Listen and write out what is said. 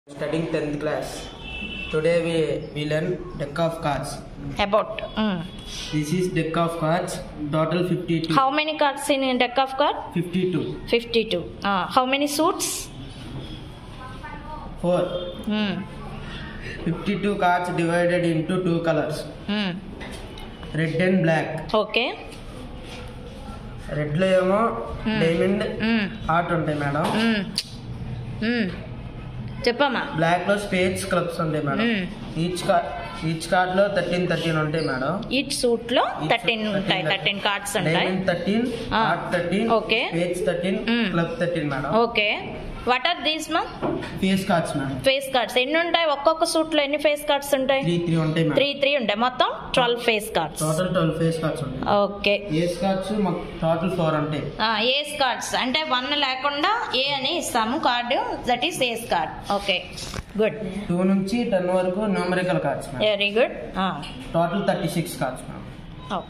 Studying 10th class. Today we, we learn deck of cards. About. Mm. This is deck of cards. Total 52. How many cards in a deck of card? 52. 52. Uh, how many suits? 4. Mm. 52 cards divided into two colors. Mm. Red and black okay red లో ఏమో Hmm. Diamond Mm. Heart ఉంటాయి madam Mm. Mm. చెప్పమ్మా black లో spades clubs ఉంటాయి madam Hmm. Each card each card లో thirteen thirteen ఉంటాయి madam each suit లో Each thirteen suit ఉంటాయి 13 థర్టీన్ కార్డ్స్ ఉంటాయి diamond thirteen Ah. Heart thirteen Okay. Spades thirteen Hmm. Club thirteen madam okay what are these ma'am face cards madam face cards ఎన్ని ఉంటాయి ఒక్కొక్క suit లో ఎన్ని face cards ఉంటాయి three three ఉంటాయి three madam three ఉంటాయి మొత్తం twelve face cards total twelve face cards ఉంటాయి ఓకే ఏస్ కార్డ్స్ మాకు టోటల్ ఫోర్ ఉంటాయి ఏస్ కార్డ్స్ అంటే వన్ లేకుండా ఏ అని ఇస్తాము card that is ace card okay good two నుంచి టెన్ వరకు numerical cards madam very good total thirty six cards madam